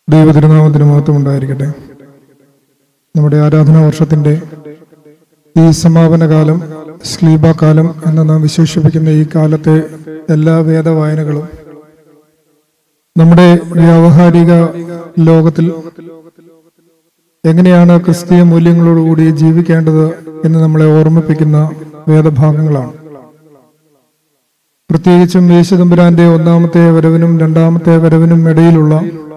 ദൈവതിരുനാമത്തിന് മഹത്വം ഉണ്ടായിരിക്കട്ടെ നമ്മുടെ ആരാധനാ വർഷത്തിന്റെ ഈ സമാപന കാലം സ്ലീബ കാലം എന്ന് നാം വിശേഷിപ്പിക്കുന്ന ഈ കാലത്തെ എല്ലാ വേദവായനകളും നമ്മുടെ വ്യാവഹാരിക ലോകത്തിൽ എങ്ങനെയാണ് ക്രിസ്തീയ മൂല്യങ്ങളോടുകൂടി ജീവിക്കേണ്ടത് എന്ന് നമ്മളെ ഓർമ്മിപ്പിക്കുന്ന വേദഭാഗങ്ങളാണ് പ്രത്യേകിച്ചും യേശുദമ്പുരാന്റെ ഒന്നാമത്തെ വരവിനും രണ്ടാമത്തെ വരവിനും ഇടയിലുള്ള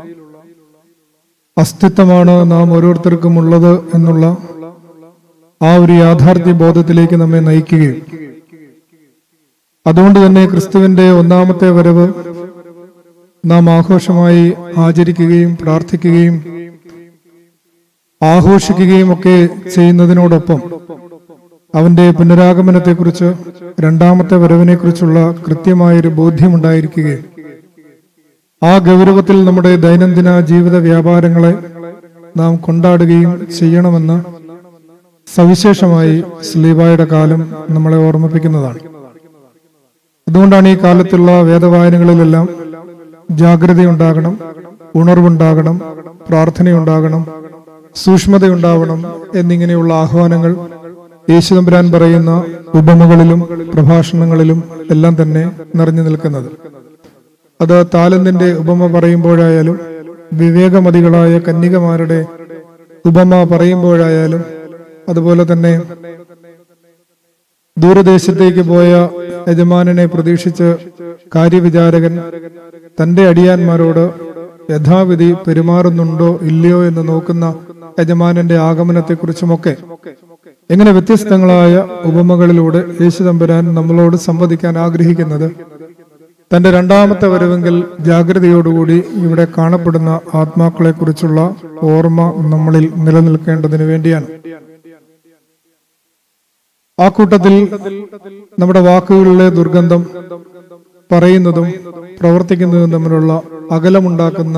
അസ്തിത്വമാണ് നാം ഓരോരുത്തർക്കും ഉള്ളത് എന്നുള്ള ആ ഒരു യാഥാർത്ഥ്യ ബോധത്തിലേക്ക് നമ്മെ നയിക്കുകയും അതുകൊണ്ട് തന്നെ ക്രിസ്തുവിന്റെ ഒന്നാമത്തെ വരവ് നാം ആഘോഷമായി ആചരിക്കുകയും പ്രാർത്ഥിക്കുകയും ആഘോഷിക്കുകയും ഒക്കെ ചെയ്യുന്നതിനോടൊപ്പം അവന്റെ പുനരാഗമനത്തെക്കുറിച്ച് രണ്ടാമത്തെ വരവിനെക്കുറിച്ചുള്ള കൃത്യമായൊരു ബോധ്യമുണ്ടായിരിക്കുകയും ആ ഗൗരവത്തിൽ നമ്മുടെ ദൈനംദിന ജീവിത വ്യാപാരങ്ങളെ നാം കൊണ്ടാടുകയും ചെയ്യണമെന്ന് സവിശേഷമായി സ്ലീബായുടെ കാലം നമ്മളെ ഓർമ്മിപ്പിക്കുന്നതാണ് അതുകൊണ്ടാണ് ഈ കാലത്തുള്ള വേദവായനകളിലെല്ലാം ജാഗ്രതയുണ്ടാകണം ഉണർവുണ്ടാകണം പ്രാർത്ഥനയുണ്ടാകണം സൂക്ഷ്മതയുണ്ടാവണം എന്നിങ്ങനെയുള്ള ആഹ്വാനങ്ങൾ യേശുദമ്പുരാൻ പറയുന്ന ഉപമകളിലും പ്രഭാഷണങ്ങളിലും എല്ലാം തന്നെ നിറഞ്ഞു നിൽക്കുന്നത് അത് താലന്തിന്റെ ഉപമ പറയുമ്പോഴായാലും വിവേകമതികളായ കന്യകമാരുടെ ഉപമ പറയുമ്പോഴായാലും അതുപോലെ തന്നെ ദൂരദേശത്തേക്ക് പോയ യജമാനനെ പ്രതീക്ഷിച്ച് കാര്യവിചാരകൻ തന്റെ അടിയാന്മാരോട് യഥാവിധി പെരുമാറുന്നുണ്ടോ ഇല്ലയോ എന്ന് നോക്കുന്ന യജമാനന്റെ ആഗമനത്തെക്കുറിച്ചുമൊക്കെ എങ്ങനെ വ്യത്യസ്തങ്ങളായ ഉപമകളിലൂടെ യേശു തമ്പുരാൻ നമ്മളോട് സംവദിക്കാൻ ആഗ്രഹിക്കുന്നത് തന്റെ രണ്ടാമത്തെ വരവെങ്കിൽ ജാഗ്രതയോടുകൂടി ഇവിടെ കാണപ്പെടുന്ന ആത്മാക്കളെ കുറിച്ചുള്ള ഓർമ്മ നമ്മളിൽ നിലനിൽക്കേണ്ടതിന് വേണ്ടിയാണ് ആ കൂട്ടത്തിൽ നമ്മുടെ വാക്കുകളിലെ ദുർഗന്ധം പറയുന്നതും പ്രവർത്തിക്കുന്നതും തമ്മിലുള്ള അകലമുണ്ടാക്കുന്ന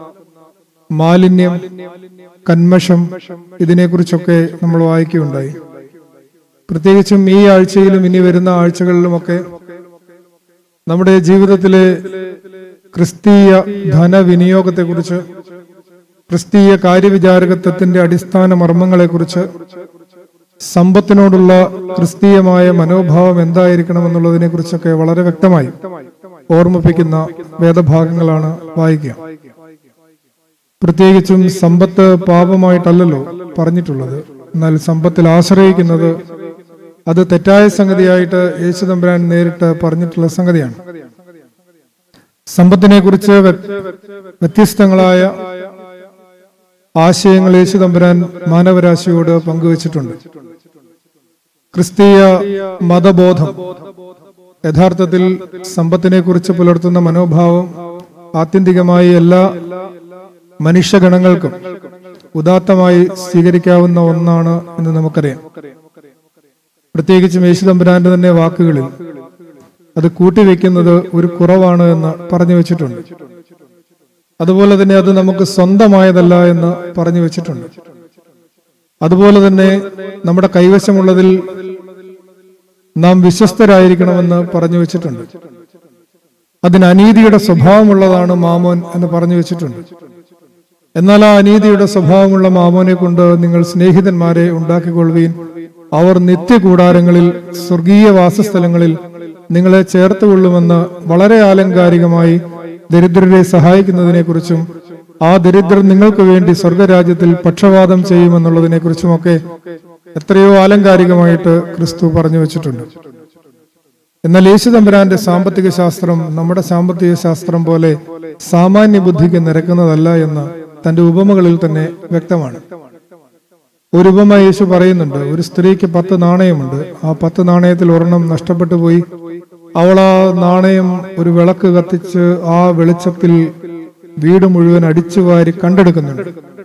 മാലിന്യം കന്മഷം ഇതിനെക്കുറിച്ചൊക്കെ നമ്മൾ വായിക്കുകയുണ്ടായി പ്രത്യേകിച്ചും ഈ ആഴ്ചയിലും ഇനി വരുന്ന ആഴ്ചകളിലുമൊക്കെ നമ്മുടെ ജീവിതത്തിലെ ക്രിസ്തീയ ധനവിനിയോഗത്തെക്കുറിച്ച് ക്രിസ്തീയ കാര്യവിചാരകത്വത്തിന്റെ അടിസ്ഥാന മർമ്മങ്ങളെക്കുറിച്ച് സമ്പത്തിനോടുള്ള ക്രിസ്തീയമായ മനോഭാവം എന്തായിരിക്കണം എന്നുള്ളതിനെ കുറിച്ചൊക്കെ വളരെ വ്യക്തമായി ഓർമ്മിപ്പിക്കുന്ന വേദഭാഗങ്ങളാണ് വായിക്കുക പ്രത്യേകിച്ചും സമ്പത്ത് പാപമായിട്ടല്ലല്ലോ പറഞ്ഞിട്ടുള്ളത് എന്നാൽ സമ്പത്തിൽ ആശ്രയിക്കുന്നത് അത് തെറ്റായ സംഗതിയായിട്ട് യേശു തമ്പുരാൻ നേരിട്ട് പറഞ്ഞിട്ടുള്ള സംഗതിയാണ് സമ്പത്തിനെ കുറിച്ച് വ്യത്യസ്തങ്ങളായ ആശയങ്ങൾ യേശു തമ്പുരാൻ മാനവരാശിയോട് പങ്കുവച്ചിട്ടുണ്ട് ക്രിസ്തീയ മതബോധം യഥാർത്ഥത്തിൽ സമ്പത്തിനെ കുറിച്ച് പുലർത്തുന്ന മനോഭാവം ആത്യന്തികമായി എല്ലാ മനുഷ്യഗണങ്ങൾക്കും ഉദാത്തമായി സ്വീകരിക്കാവുന്ന ഒന്നാണ് എന്ന് നമുക്കറിയാം പ്രത്യേകിച്ചും യേശുദമ്പുരാന്റെ തന്നെ വാക്കുകളിൽ അത് കൂട്ടിവെക്കുന്നത് ഒരു കുറവാണ് എന്ന് പറഞ്ഞു വെച്ചിട്ടുണ്ട് അതുപോലെ തന്നെ അത് നമുക്ക് സ്വന്തമായതല്ല എന്ന് പറഞ്ഞു വെച്ചിട്ടുണ്ട് അതുപോലെ തന്നെ നമ്മുടെ കൈവശമുള്ളതിൽ നാം വിശ്വസ്തരായിരിക്കണമെന്ന് പറഞ്ഞു വെച്ചിട്ടുണ്ട് അതിന് അനീതിയുടെ സ്വഭാവമുള്ളതാണ് മാമോൻ എന്ന് പറഞ്ഞു വെച്ചിട്ടുണ്ട് എന്നാൽ ആ അനീതിയുടെ സ്വഭാവമുള്ള മാമോനെ കൊണ്ട് നിങ്ങൾ സ്നേഹിതന്മാരെ ഉണ്ടാക്കിക്കൊള്ളുകയും അവർ നിത്യകൂടാരങ്ങളിൽ സ്വർഗീയ വാസസ്ഥലങ്ങളിൽ നിങ്ങളെ ചേർത്തുകൊള്ളുമെന്ന് വളരെ ആലങ്കാരികമായി ദരിദ്രരെ സഹായിക്കുന്നതിനെ കുറിച്ചും ആ ദരിദ്രർ നിങ്ങൾക്ക് വേണ്ടി സ്വർഗരാജ്യത്തിൽ പക്ഷപാതം ചെയ്യുമെന്നുള്ളതിനെ കുറിച്ചുമൊക്കെ എത്രയോ ആലങ്കാരികമായിട്ട് ക്രിസ്തു പറഞ്ഞു വെച്ചിട്ടുണ്ട് എന്നാൽ യേശുദമ്പരാന്റെ സാമ്പത്തിക ശാസ്ത്രം നമ്മുടെ സാമ്പത്തിക ശാസ്ത്രം പോലെ സാമാന്യ ബുദ്ധിക്ക് നിരക്കുന്നതല്ല എന്ന് തന്റെ ഉപമകളിൽ തന്നെ വ്യക്തമാണ് ഒരു ഉപമ യേശു പറയുന്നുണ്ട് ഒരു സ്ത്രീക്ക് പത്ത് നാണയമുണ്ട് ആ പത്ത് നാണയത്തിൽ ഒരെണ്ണം നഷ്ടപ്പെട്ടു പോയി അവൾ ആ നാണയം ഒരു വിളക്ക് കത്തിച്ച് ആ വെളിച്ചത്തിൽ വീട് മുഴുവൻ അടിച്ചു വാരി കണ്ടെടുക്കുന്നുണ്ട്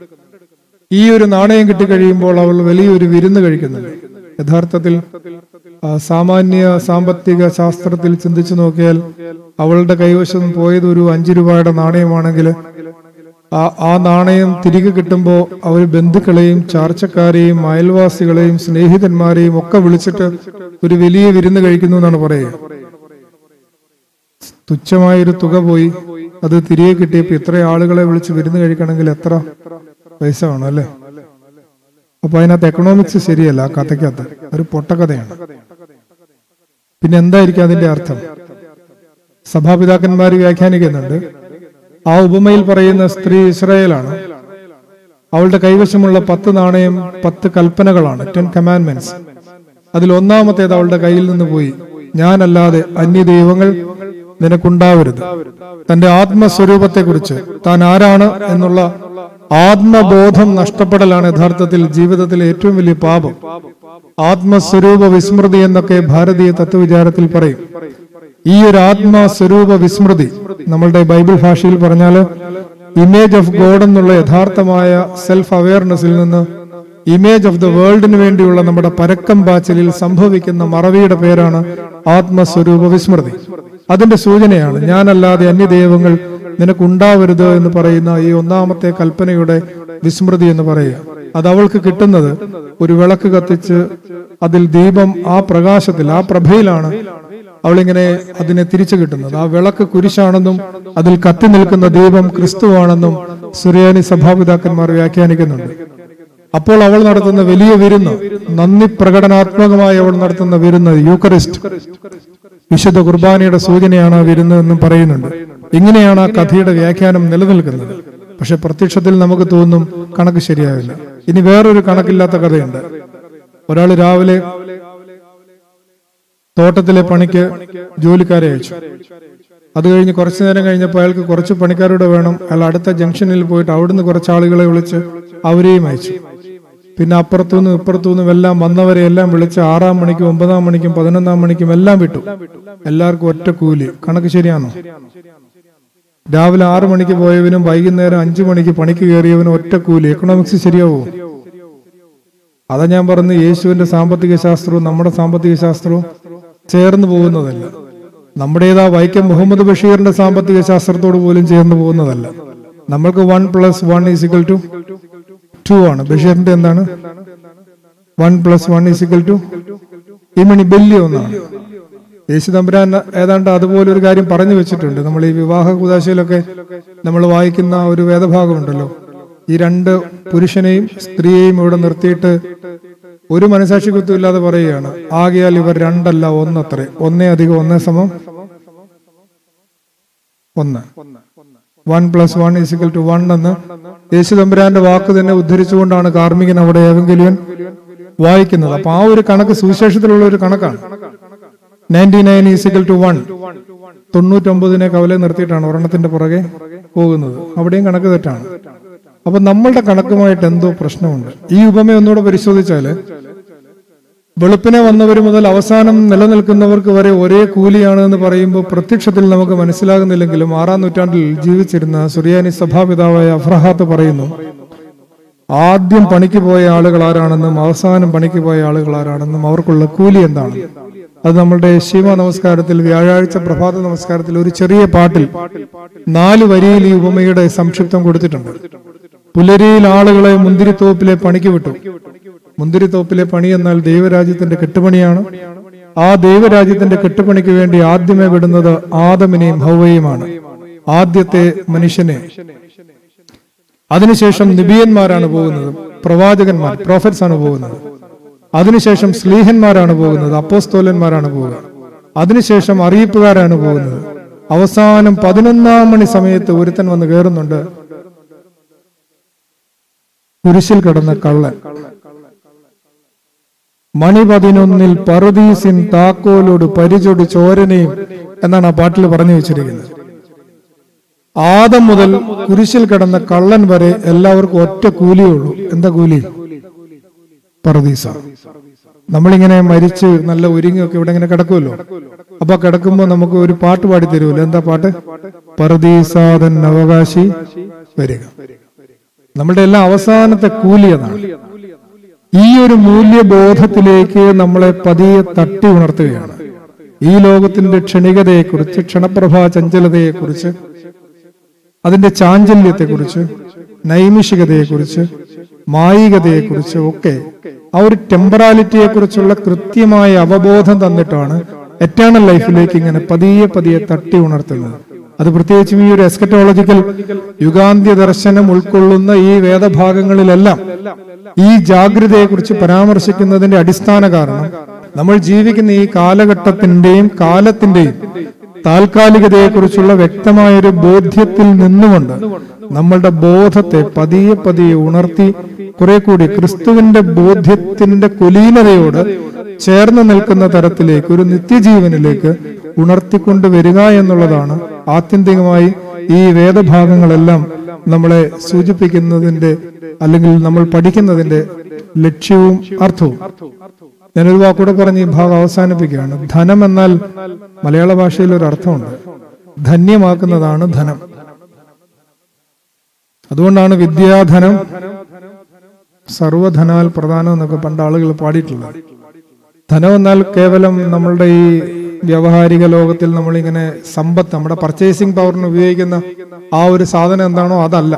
ഈ ഒരു നാണയം കിട്ടിക്കഴിയുമ്പോൾ അവൾ വലിയൊരു വിരുന്ന് കഴിക്കുന്നുണ്ട് യഥാർത്ഥത്തിൽ സാമാന്യ സാമ്പത്തിക ശാസ്ത്രത്തിൽ ചിന്തിച്ചു നോക്കിയാൽ അവളുടെ കൈവശം പോയത് ഒരു അഞ്ചു രൂപയുടെ നാണയമാണെങ്കിൽ ആ ആ നാണയം തിരികെ കിട്ടുമ്പോൾ അവർ ബന്ധുക്കളെയും ചാർച്ചക്കാരെയും അയൽവാസികളെയും സ്നേഹിതന്മാരെയും ഒക്കെ വിളിച്ചിട്ട് ഒരു വലിയ വിരുന്ന് കഴിക്കുന്നു എന്നാണ് പറയുക തുച്ഛമായൊരു തുക പോയി അത് തിരികെ കിട്ടിയപ്പോൾ ഇത്ര ആളുകളെ വിളിച്ച് വിരുന്ന് കഴിക്കണമെങ്കിൽ എത്ര പൈസ വേണം അല്ലേ അപ്പൊ അതിനകത്ത് എക്കണോമിക്സ് ശരിയല്ല ആ കഥയ്ക്കകത്ത് ഒരു പൊട്ടക്കഥയാണ് പിന്നെ എന്തായിരിക്കും അതിന്റെ അർത്ഥം സഭാപിതാക്കന്മാർ വ്യാഖ്യാനിക്കുന്നുണ്ട് ആ ഉപമയിൽ പറയുന്ന സ്ത്രീ ഇസ്രായേലാണ് അവളുടെ കൈവശമുള്ള പത്ത് നാണയം പത്ത് കൽപ്പനകളാണ് ടെൻ കമാൻഡ്മെന്റ്സ് അതിൽ ഒന്നാമത്തേത് അവളുടെ കയ്യിൽ നിന്ന് പോയി ഞാനല്ലാതെ അന്യ ദൈവങ്ങൾ നിനക്കുണ്ടാവരുത് തന്റെ ആത്മസ്വരൂപത്തെക്കുറിച്ച് താൻ ആരാണ് എന്നുള്ള ആത്മബോധം നഷ്ടപ്പെടലാണ് യഥാർത്ഥത്തിൽ ജീവിതത്തിലെ ഏറ്റവും വലിയ പാപം ആത്മസ്വരൂപ വിസ്മൃതി എന്നൊക്കെ ഭാരതീയ തത്വവിചാരത്തിൽ പറയും ഈ ഒരു ആത്മസ്വരൂപ വിസ്മൃതി നമ്മളുടെ ബൈബിൾ ഭാഷയിൽ പറഞ്ഞാൽ ഇമേജ് ഓഫ് ഗോഡ് എന്നുള്ള യഥാർത്ഥമായ സെൽഫ് അവയർനെസ്സിൽ നിന്ന് ഇമേജ് ഓഫ് ദ വേൾഡിന് വേണ്ടിയുള്ള നമ്മുടെ പരക്കം പാച്ചിലിൽ സംഭവിക്കുന്ന മറവിയുടെ പേരാണ് ആത്മസ്വരൂപ വിസ്മൃതി അതിന്റെ സൂചനയാണ് ഞാനല്ലാതെ അന്യദൈവങ്ങൾ നിനക്കുണ്ടാവരുത് എന്ന് പറയുന്ന ഈ ഒന്നാമത്തെ കൽപ്പനയുടെ വിസ്മൃതി എന്ന് പറയുക അത് അവൾക്ക് കിട്ടുന്നത് ഒരു വിളക്ക് കത്തിച്ച് അതിൽ ദീപം ആ പ്രകാശത്തിൽ ആ പ്രഭയിലാണ് അവളിങ്ങനെ അതിനെ തിരിച്ചു കിട്ടുന്നത് ആ വിളക്ക് കുരിശാണെന്നും അതിൽ കത്തി നിൽക്കുന്ന ദീപം ക്രിസ്തുവാണെന്നും സുറിയാനി സഭാപിതാക്കന്മാർ വ്യാഖ്യാനിക്കുന്നുണ്ട് അപ്പോൾ അവൾ നടത്തുന്ന വലിയ വിരുന്ന് നന്ദി പ്രകടനാത്മകമായി അവൾ നടത്തുന്ന വിരുന്ന് യൂക്കറിസ്റ്റ് വിശുദ്ധ കുർബാനയുടെ സൂചനയാണ് ആ വിരുന്ന് എന്നും പറയുന്നുണ്ട് ഇങ്ങനെയാണ് ആ കഥയുടെ വ്യാഖ്യാനം നിലനിൽക്കുന്നത് പക്ഷെ പ്രത്യക്ഷത്തിൽ നമുക്ക് തോന്നും കണക്ക് ശരിയാവില്ല ഇനി വേറൊരു കണക്കില്ലാത്ത കഥയുണ്ട് ഒരാൾ രാവിലെ തോട്ടത്തിലെ പണിക്ക് ജോലിക്കാരെ അയച്ചു അത് കഴിഞ്ഞ് കുറച്ചു നേരം കഴിഞ്ഞപ്പോൾ അയാൾക്ക് കുറച്ച് പണിക്കാരോട് വേണം അയാൾ അടുത്ത ജംഗ്ഷനിൽ പോയിട്ട് അവിടുന്ന് കുറച്ച് ആളുകളെ വിളിച്ച് അവരെയും അയച്ചു പിന്നെ അപ്പുറത്തുനിന്നും ഇപ്പുറത്തുനിന്നും എല്ലാം വന്നവരെ എല്ലാം വിളിച്ച് ആറാം മണിക്കും ഒമ്പതാം മണിക്കും പതിനൊന്നാം മണിക്കും എല്ലാം വിട്ടു എല്ലാവർക്കും ഒറ്റ കൂലി കണക്ക് ശരിയാണോ രാവിലെ ആറു മണിക്ക് പോയവനും വൈകുന്നേരം അഞ്ചു മണിക്ക് പണിക്ക് കയറിയവനും ഒറ്റ കൂലി എക്കണോമിക്സ് ശരിയാവോ അതാ ഞാൻ പറഞ്ഞ യേശുവിന്റെ സാമ്പത്തിക ശാസ്ത്രവും നമ്മുടെ സാമ്പത്തിക ശാസ്ത്രവും ചേർന്ന് പോകുന്നതല്ല നമ്മുടേതാ വൈക്കം മുഹമ്മദ് ബഷീറിന്റെ സാമ്പത്തിക ശാസ്ത്രത്തോട് പോലും ചേർന്ന് പോകുന്നതല്ല നമ്മൾക്ക് one plus one is equal to two ആണ് ബഷീറിന്റെ എന്താണ് one plus one is equal to ഈ മണി ബല്യ ഒന്നാണ് യേശു തമ്പുരാൻ ഏതാണ്ട് അതുപോലെ ഒരു കാര്യം പറഞ്ഞു വെച്ചിട്ടുണ്ട് നമ്മൾ ഈ വിവാഹ കുതാശയിലൊക്കെ നമ്മൾ വായിക്കുന്ന ഒരു വേദഭാഗമുണ്ടല്ലോ ഈ രണ്ട് പുരുഷനെയും സ്ത്രീയെയും ഇവിടെ നിർത്തിയിട്ട് ഒരു മനസാക്ഷി കുത്തുമില്ലാതെ പറയുകയാണ് ആകയാൽ ഇവർ രണ്ടല്ല ഒന്നത്രേ ഒന്നേ അധികം ഒന്നേ സമം ഒന്ന് one plus one is equal to one എന്ന് യേശു തമ്പുരാന്റെ വാക്ക് തന്നെ ഉദ്ധരിച്ചുകൊണ്ടാണ് കാർമികൻ അവിടെ ഏവെങ്കിലും വായിക്കുന്നത് അപ്പൊ ആ ഒരു കണക്ക് സുവിശേഷത്തിലുള്ള ഒരു കണക്കാണ് ninety nine is equal to one തൊണ്ണൂറ്റൊമ്പതിനെ കവലെ നിർത്തിയിട്ടാണ് ഒരെണ്ണത്തിന്റെ പുറകെ പോകുന്നത് അവിടെയും കണക്ക് തെറ്റാണ് അപ്പൊ നമ്മളുടെ കണക്കുമായിട്ട് എന്തോ പ്രശ്നമുണ്ട് ഈ ഉപമ ഒന്നുകൂടെ പരിശോധിച്ചാല് വെളുപ്പിനെ വന്നവർ മുതൽ അവസാനം നിലനിൽക്കുന്നവർക്ക് വരെ ഒരേ കൂലിയാണ് എന്ന് പറയുമ്പോൾ പ്രത്യക്ഷത്തിൽ നമുക്ക് മനസ്സിലാകുന്നില്ലെങ്കിലും ആറാം നൂറ്റാണ്ടിൽ ജീവിച്ചിരുന്ന സുറിയാനി സഭാപിതാവായ അഫ്രഹാത്ത് പറയുന്നു ആദ്യം പണിക്ക് പോയ ആളുകൾ ആരാണെന്നും അവസാനം പണിക്ക് പോയ ആളുകൾ ആരാണെന്നും അവർക്കുള്ള കൂലി എന്താണ് അത് നമ്മളുടെ ശിവ നമസ്കാരത്തിൽ വ്യാഴാഴ്ച പ്രഭാത നമസ്കാരത്തിൽ ഒരു ചെറിയ പാട്ടിൽ നാല് വരിയിൽ ഈ ഉപമയുടെ സംക്ഷിപ്തം കൊടുത്തിട്ടുണ്ട് പുലരിയിൽ ആളുകളെ മുന്തിരിത്തോപ്പിലെ പണിക്ക് വിട്ടു മുന്തിരിത്തോപ്പിലെ പണി എന്നാൽ ദൈവരാജ്യത്തിന്റെ കെട്ടുപണിയാണ് ആ ദൈവരാജ്യത്തിന്റെ കെട്ടുപണിക്ക് വേണ്ടി ആദ്യമേ വിടുന്നത് ആദമിനെയും ഹൗവയുമാണ് ആദ്യത്തെ മനുഷ്യനെ അതിനുശേഷം നിബിയന്മാരാണ് പോകുന്നത് പ്രവാചകന്മാർ പ്രോഫറ്റ്സ് ആണ് പോകുന്നത് അതിനുശേഷം സ്ലീഹന്മാരാണ് പോകുന്നത് അപ്പോസ്തോലന്മാരാണ് പോകുക അതിനുശേഷം അറിയിപ്പുകാരാണ് പോകുന്നത് അവസാനം പതിനൊന്നാം മണി സമയത്ത് ഒരുത്തൻ വന്ന് കയറുന്നുണ്ട് കുരിശിൽ കിടന്ന കള്ളൻ മണി പതിനൊന്നിൽ പറുദീസിൻ താക്കോലോട് പരിചൊടി ചോരനെയും എന്നാണ് ആ പാട്ടിൽ പറഞ്ഞു വെച്ചിരിക്കുന്നത് ആദം മുതൽ കുരിശിൽ കിടന്ന കള്ളൻ വരെ എല്ലാവർക്കും ഒറ്റ കൂലിയേ ഉള്ളൂ എന്താ കൂലി പറദീസ നമ്മളിങ്ങനെ മരിച്ച് നല്ല ഒരുങ്ങിയൊക്കെ ഇവിടെ ഇങ്ങനെ കിടക്കുമല്ലോ അപ്പൊ കിടക്കുമ്പോ നമുക്ക് ഒരു പാട്ട് പാടി തരുമല്ലോ എന്താ പാട്ട് പറദീസാതൻ അവകാശി വരിക നമ്മളുടെ എല്ലാം അവസാനത്തെ കൂലി അതാണ് ഈ ഒരു മൂല്യബോധത്തിലേക്ക് നമ്മളെ പതിയെ തട്ടി ഉണർത്തുകയാണ് ഈ ലോകത്തിന്റെ ക്ഷണികതയെക്കുറിച്ച് ക്ഷണപ്രഭാ ചഞ്ചലതയെക്കുറിച്ച് അതിന്റെ ചാഞ്ചല്യത്തെക്കുറിച്ച് നൈമിഷികതയെക്കുറിച്ച് മായികതയെക്കുറിച്ച് ഒക്കെ ആ ഒരു ടെമ്പറാലിറ്റിയെ കുറിച്ചുള്ള കൃത്യമായ അവബോധം തന്നിട്ടാണ് എറ്റേണൽ ലൈഫിലേക്ക് ഇങ്ങനെ പതിയെ പതിയെ തട്ടി ഉണർത്തുന്നത് അത് പ്രത്യേകിച്ചും ഈ ഒരു എസ്കറ്റോളജിക്കൽ യുഗാന്ത്യ ദർശനം ഉൾക്കൊള്ളുന്ന ഈ വേദഭാഗങ്ങളിലെല്ലാം ഈ ജാഗ്രതയെക്കുറിച്ച് പരാമർശിക്കുന്നതിന്റെ അടിസ്ഥാന കാരണം നമ്മൾ ജീവിക്കുന്ന ഈ കാലഘട്ടത്തിന്റെയും കാലത്തിന്റെയും താൽക്കാലികതയെക്കുറിച്ചുള്ള വ്യക്തമായൊരു ബോധ്യത്തിൽ നിന്നുകൊണ്ട് നമ്മളുടെ ബോധത്തെ പതിയെ പതിയെ ഉണർത്തി കുറെ കൂടി ക്രിസ്തുവിന്റെ ബോധ്യത്തിന്റെ കുലീനതയോട് ചേർന്ന് നിൽക്കുന്ന തരത്തിലേക്ക് ഒരു നിത്യജീവനിലേക്ക് ഉണർത്തിക്കൊണ്ട് വരിക എന്നുള്ളതാണ് ആത്യന്തികമായി ഈ വേദഭാഗങ്ങളെല്ലാം നമ്മളെ സൂചിപ്പിക്കുന്നതിന്റെ അല്ലെങ്കിൽ നമ്മൾ പഠിക്കുന്നതിന്റെ ലക്ഷ്യവും അർത്ഥവും ഞാനൊരു വാക്കൂടെ പറഞ്ഞ് ഈ ഭാഗം അവസാനിപ്പിക്കുകയാണ് ധനം എന്നാൽ മലയാള ഭാഷയിൽ ഒരു അർത്ഥമുണ്ട് ധന്യമാക്കുന്നതാണ് ധനം അതുകൊണ്ടാണ് വിദ്യാധനം സർവധനാൽ പ്രധാനം എന്നൊക്കെ പണ്ട് ആളുകൾ പാടിയിട്ടുള്ളത് ധനം എന്നാൽ കേവലം നമ്മളുടെ ഈ വ്യാവഹാരിക ലോകത്തിൽ നമ്മളിങ്ങനെ സമ്പത്ത് നമ്മുടെ പർച്ചേസിംഗ് പവറിന് ഉപയോഗിക്കുന്ന ആ ഒരു സാധനം എന്താണോ അതല്ല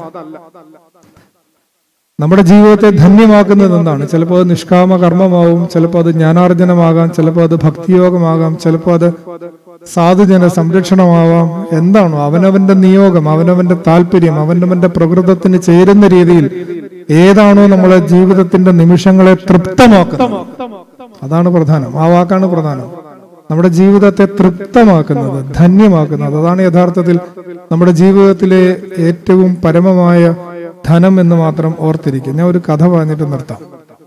നമ്മുടെ ജീവിതത്തെ ധന്യമാക്കുന്നത് എന്താണ് ചിലപ്പോൾ അത് നിഷ്കാമ കർമ്മമാവും ചിലപ്പോൾ അത് ജ്ഞാനാർജനമാകാം ചിലപ്പോൾ അത് ഭക്തിയോഗമാകാം ചിലപ്പോൾ അത് സാധുജന സംരക്ഷണമാവാം എന്താണോ അവനവന്റെ നിയോഗം അവനവന്റെ താല്പര്യം അവനവന്റെ പ്രകൃതത്തിന് ചേരുന്ന രീതിയിൽ ഏതാണോ നമ്മളെ ജീവിതത്തിന്റെ നിമിഷങ്ങളെ തൃപ്തമാക്കുന്നത് അതാണ് പ്രധാനം ആ വാക്കാണ് പ്രധാനം നമ്മുടെ ജീവിതത്തെ തൃപ്തമാക്കുന്നത് ധന്യമാക്കുന്നത് അതാണ് യഥാർത്ഥത്തിൽ നമ്മുടെ ജീവിതത്തിലെ ഏറ്റവും പരമമായ ധനം എന്ന് മാത്രം ഓർത്തിരിക്കും ഞാൻ ഒരു കഥ പറഞ്ഞിട്ട് നിർത്താം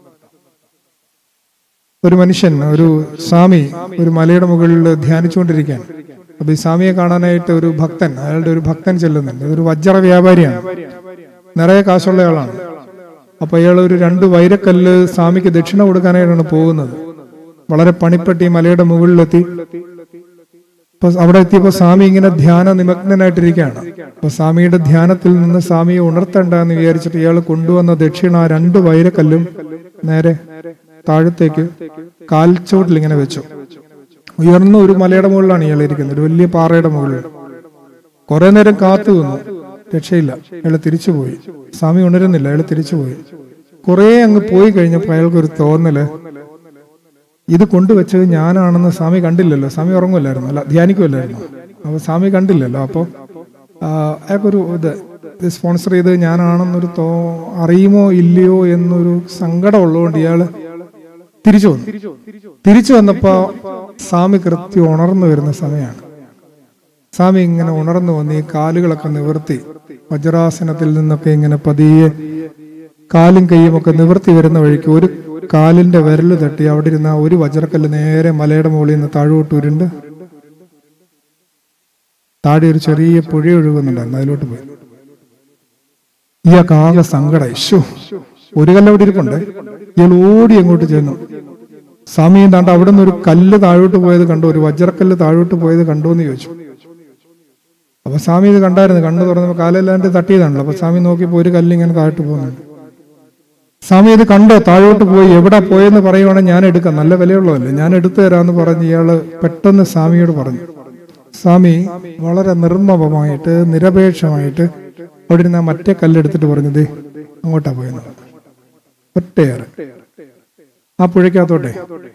ഒരു മനുഷ്യൻ ഒരു സ്വാമി ഒരു മലയുടെ മുകളിൽ ധ്യാനിച്ചുകൊണ്ടിരിക്കുകയാണ് അപ്പൊ ഈ സ്വാമിയെ കാണാനായിട്ട് ഒരു ഭക്തൻ അയാളുടെ ഒരു ഭക്തൻ ചെല്ലുന്നുണ്ട് ഒരു വജ്ര വ്യാപാരിയാണ് നിറയെ കാശുള്ള ആളാണ് അപ്പൊ അയാൾ ഒരു രണ്ട് വൈരക്കല്ല് സ്വാമിക്ക് ദക്ഷിണ കൊടുക്കാനായിട്ടാണ് പോകുന്നത് വളരെ പണിപ്പെട്ടി മലയുടെ മുകളിലെത്തി അപ്പൊ അവിടെ എത്തിയപ്പോ സ്വാമി ഇങ്ങനെ ധ്യാന നിമഗ്നനായിട്ടിരിക്കുകയാണ് അപ്പൊ സ്വാമിയുടെ ധ്യാനത്തിൽ നിന്ന് സ്വാമിയെ ഉണർത്തണ്ട എന്ന് വിചാരിച്ചിട്ട് ഇയാൾ കൊണ്ടുവന്ന ദക്ഷിണ ആ രണ്ട് വൈരക്കല്ലും നേരെ താഴത്തേക്ക് കാൽച്ചോട്ടിൽ ഇങ്ങനെ വെച്ചു ഉയർന്ന ഒരു മലയുടെ മുകളിലാണ് ഇയാൾ ഇരിക്കുന്നത് ഒരു വലിയ പാറയുടെ മുകളിൽ കുറെ നേരം കാത്തു നിന്നു രക്ഷയില്ല അയാൾ തിരിച്ചുപോയി സ്വാമി ഉണരുന്നില്ല അയാൾ തിരിച്ചുപോയി കുറെ അങ്ങ് പോയി കഴിഞ്ഞപ്പോൾ അയാൾക്ക് ഒരു തോന്നല് ഇത് കൊണ്ടുവച്ചത് ഞാനാണെന്ന് സ്വാമി കണ്ടില്ലല്ലോ സ്വാമി ഉറങ്ങുമല്ലായിരുന്നു അല്ല ധ്യാനിക്കുമല്ലായിരുന്നു അപ്പൊ സ്വാമി കണ്ടില്ലല്ലോ അപ്പൊ അയാൾക്കൊരു ഇത് ഇത് സ്പോൺസർ ചെയ്ത് ഞാനാണെന്നൊരു തോ അറിയുമോ ഇല്ലയോ എന്നൊരു സങ്കടം ഉള്ളതുകൊണ്ട് ഇയാള് തിരിച്ചു വന്നു തിരിച്ചു വന്നപ്പോ സ്വാമി കൃത്യം ഉണർന്നു വരുന്ന സമയമാണ് സ്വാമി ഇങ്ങനെ ഉണർന്നു വന്ന് ഈ കാലുകളൊക്കെ നിവർത്തി വജ്രാസനത്തിൽ നിന്നൊക്കെ ഇങ്ങനെ പതിയെ കാലും കൈയും ഒക്കെ നിവർത്തി വരുന്ന വഴിക്ക് ഒരു കാലിന്റെ വിരല് തട്ടി അവിടെ ഇരുന്ന ആ ഒരു വജ്രക്കല്ല് നേരെ മലയുടെ മുകളിൽ നിന്ന് താഴോട്ട് ഉരുണ്ട് താഴെ ഒരു ചെറിയ പുഴ ഒഴുകുന്നുണ്ടായിരുന്നു അതിലോട്ട് പോയി ഇയാൾക്ക് ആകെ സങ്കട ഇശു ഒരു കല്ല് അവിടെ ഇരിപ്പുണ്ട് ഇയാൾ ഓടി അങ്ങോട്ട് ചെന്നു സ്വാമി എന്താണ്ട് അവിടെ നിന്ന് ഒരു കല്ല് താഴോട്ട് പോയത് കണ്ടു ഒരു വജ്രക്കല്ല് താഴോട്ട് പോയത് കണ്ടു എന്ന് ചോദിച്ചു അപ്പൊ സ്വാമി ഇത് കണ്ടായിരുന്നു കണ്ണു തുറന്നപ്പോ കാലെല്ലാണ്ട് തട്ടിയതാണല്ലോ അപ്പൊ സ്വാമി നോക്കിയപ്പോ ഒരു കല്ല് ഇങ്ങനെ താഴോട്ട് പോകുന്നുണ്ട് സ്വാമി ഇത് കണ്ടോ താഴോട്ട് പോയി എവിടെ പോയെന്ന് പറയുവാണെങ്കിൽ ഞാൻ എടുക്കാം നല്ല വിലയുള്ളതല്ലേ ഞാൻ എടുത്തു തരാന്ന് പറഞ്ഞ് ഇയാള് പെട്ടെന്ന് സ്വാമിയോട് പറഞ്ഞു സ്വാമി വളരെ നിർമ്മമമായിട്ട് നിരപേക്ഷമായിട്ട് അവിടെ ഇരുന്ന മറ്റേ കല്ലെടുത്തിട്ട് പറഞ്ഞു ദേ അങ്ങോട്ടാ പോയെന്ന് ഒറ്റയേറെ ആ പുഴയ്ക്കകത്തോട്ടെ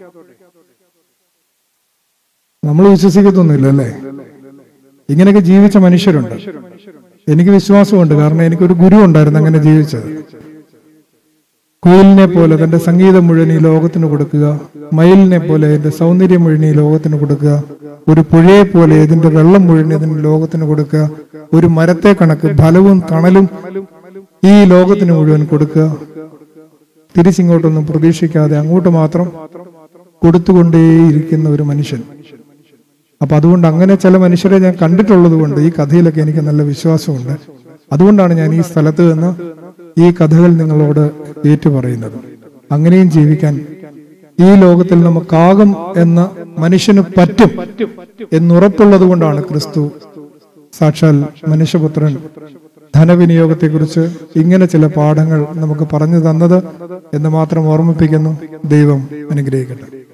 നമ്മൾ വിശ്വസിക്കത്തൊന്നുമില്ല അല്ലേ ഇങ്ങനെയൊക്കെ ജീവിച്ച മനുഷ്യരുണ്ട് എനിക്ക് വിശ്വാസമുണ്ട് കാരണം എനിക്കൊരു ഗുരു ഉണ്ടായിരുന്നു അങ്ങനെ ജീവിച്ചത് കുയിലിനെ പോലെ തന്റെ സംഗീതം മുഴുവൻ ഈ ലോകത്തിന് കൊടുക്കുക മയിലിനെ പോലെ എന്റെ സൗന്ദര്യം മുഴുവൻ ഈ ലോകത്തിന് കൊടുക്കുക ഒരു പുഴയെ പോലെ ഇതിന്റെ വെള്ളം മുഴുവൻ ഇതിന് ലോകത്തിന് കൊടുക്കുക ഒരു മരത്തെ കണക്ക് ഫലവും തണലും ഈ ലോകത്തിന് മുഴുവൻ കൊടുക്കുക തിരിച്ചിങ്ങോട്ടൊന്നും പ്രതീക്ഷിക്കാതെ അങ്ങോട്ട് മാത്രം കൊടുത്തുകൊണ്ടേയിരിക്കുന്ന ഒരു മനുഷ്യൻ അപ്പൊ അതുകൊണ്ട് അങ്ങനെ ചില മനുഷ്യരെ ഞാൻ കണ്ടിട്ടുള്ളത് കൊണ്ട് ഈ കഥയിലൊക്കെ എനിക്ക് നല്ല വിശ്വാസമുണ്ട് അതുകൊണ്ടാണ് ഞാൻ ഈ സ്ഥലത്ത് നിന്ന് ഈ കഥകൾ നിങ്ങളോട് ഏറ്റുപറയുന്നത് അങ്ങനെയും ജീവിക്കാൻ ഈ ലോകത്തിൽ നമുക്കാകും എന്ന മനുഷ്യന് പറ്റും എന്നുറപ്പുള്ളത് കൊണ്ടാണ് ക്രിസ്തു സാക്ഷാൽ മനുഷ്യപുത്രൻ ധനവിനിയോഗത്തെക്കുറിച്ച് ഇങ്ങനെ ചില പാഠങ്ങൾ നമുക്ക് പറഞ്ഞു തന്നത് എന്ന് മാത്രം ഓർമ്മിപ്പിക്കുന്നു ദൈവം അനുഗ്രഹിക്കട്ടെ